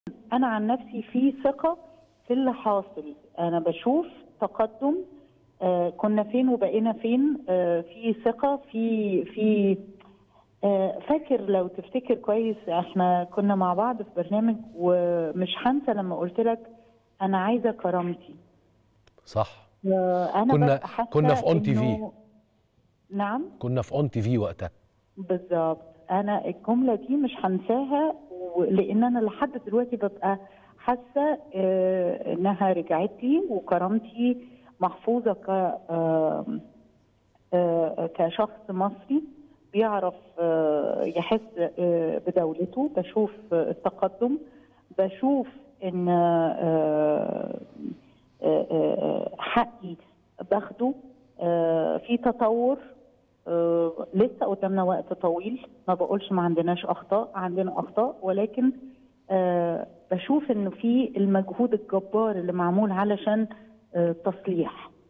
انا عن نفسي في ثقه في اللي حاصل انا بشوف تقدم آه كنا فين وبقينا فين آه في ثقه في في آه فاكر لو تفتكر كويس احنا كنا مع بعض في برنامج ومش هنسى لما قلت لك انا عايزه كرامتي صح آه انا كنا ببقى حاسة كنا في اون تي في إنه- نعم كنا في اون تي في وقتها بالظبط انا الجمله دي مش هنساها و- لان انا لحد دلوقتي ببقى حاسه آه، انها رجعت لي وكرامتي محفوظه ك آه، آه، كشخص مصري بيعرف آه، يحس آه، بدولته بشوف آه، التقدم بشوف ان آه، آه، آه، حقي باخده آه، في تطور آه، لسه قدامنا وقت طويل ما بقولش ما عندناش اخطاء عندنا اخطاء ولكن آه، بشوف انه في المجهود الجبار اللي معمول علشان آه، تصليح